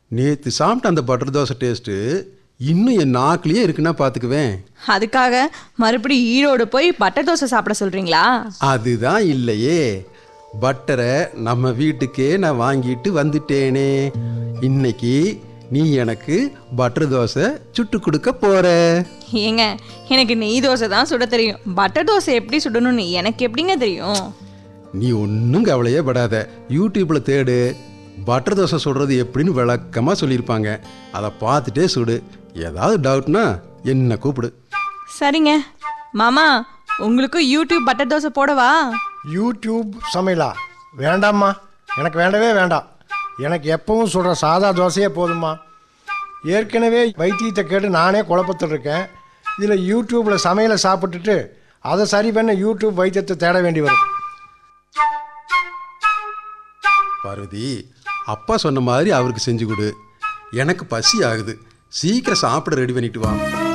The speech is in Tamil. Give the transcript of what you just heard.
நேற்று சாப்பிட்ட அந்த பட்டர் தோசை டேஸ்ட்டு இன்னும் என் நாக்குலயே இருக்குன்னா பார்த்துக்குவேன் அதுக்காக மறுபடியும் ஈரோடு போய் பட்டர் தோசை சாப்பிட சொல்றீங்களா அதுதான் இல்லையே பட்டரை நம்ம வீட்டுக்கே நான் வாங்கிட்டு வந்துட்டேனே இன்னைக்கு நீ எனக்கு பட்டர் தோசை சுட்டு கொடுக்க போற ஏங்க எனக்கு நெய் தோசை தான் சுட தெரியும் பட்டர் தோசை எப்படி சுடணும்னு எனக்கு எப்படிங்க தெரியும் நீ ஒன்றும் கவலையே படாத யூடியூப்ல தேடு பட்டர் தோசை சுடுறது எப்படின்னு விளக்கமாக சொல்லியிருப்பாங்க அதை பார்த்துட்டே சுடு ஏதாவது டவுட்னா என்ன கூப்பிடு சரிங்க மாமா உங்களுக்கும் யூடியூப் பட்டர் தோசை போடவா யூடியூப் சமையலா வேண்டாம்மா எனக்கு வேண்டவே வேண்டாம் எனக்கு எப்பவும் சொல்கிற சாதா தோசையே போதும்மா ஏற்கனவே வைத்தியத்தை கேட்டு நானே குழப்பத்தில் இருக்கேன் இதில் யூடியூப்பில் சமையலை சாப்பிட்டுட்டு அதை சரி பண்ண யூடியூப் வைத்தியத்தை தேட வேண்டி வரும் பார்வதி அப்பா சொன்ன மாதிரி அவருக்கு செஞ்சு கொடு எனக்கு பசி ஆகுது சீக்கிரம் சாப்பிட ரெடி பண்ணிட்டு வா